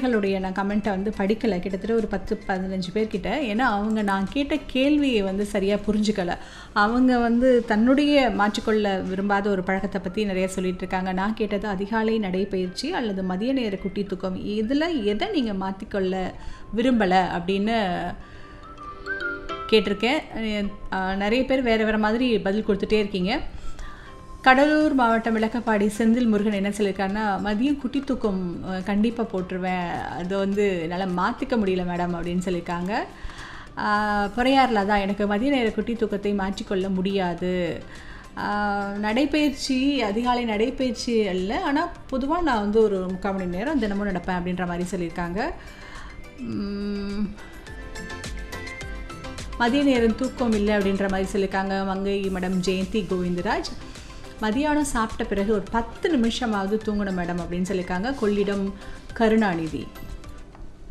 நேயர்களுடைய நான் கமெண்ட்டை வந்து படிக்கலை கிட்டத்தட்ட ஒரு பத்து பதினஞ்சு பேர்கிட்ட ஏன்னா அவங்க நான் கேட்ட கேள்வியை வந்து சரியாக புரிஞ்சுக்கல அவங்க வந்து தன்னுடைய மாற்றிக்கொள்ள விரும்பாத ஒரு பழக்கத்தை பற்றி நிறைய சொல்லிட்டு இருக்காங்க நான் கேட்டது அதிகாலை நடைப்பயிற்சி அல்லது மதிய நேர குட்டி தூக்கம் இதில் எதை நீங்கள் மாற்றிக்கொள்ள விரும்பலை அப்படின்னு கேட்டிருக்கேன் அஹ் நிறைய பேர் வேறு வேறு மாதிரி பதில் கொடுத்துட்டே இருக்கீங்க கடலூர் மாவட்டம் விளக்கப்பாடி செந்தில் முருகன் என்ன சொல்லியிருக்காருன்னா மதியம் குட்டி தூக்கம் கண்டிப்பாக போட்டுருவேன் அது வந்து என்னால் மாற்றிக்க முடியல மேடம் அப்படின்னு சொல்லியிருக்காங்க ஆஹ் பொறையாரில் தான் எனக்கு மதிய நேர குட்டி தூக்கத்தை மாற்றிக்கொள்ள முடியாது ஆஹ் நடைப்பயிற்சி அதிகாலை நடைப்பயிற்சி அல்ல ஆனால் பொதுவாக நான் வந்து ஒரு முக்கால் மணி நேரம் தினமும் நடப்பேன் அப்படின்ற மாதிரி சொல்லியிருக்காங்க உம், மதிய நேரம் தூக்கம் இல்லை அப்படின்ற மாதிரி சொல்லியிருக்காங்க மங்கை மேடம் ஜெயந்தி கோவிந்தராஜ் மதியானம் சாப்பிட்ட பிறகு ஒரு பத்து நிமிஷமாவது தூங்கணும் மேடம் அப்படின்னு சொல்லியிருக்காங்க கொள்ளிடம் கருணாநிதி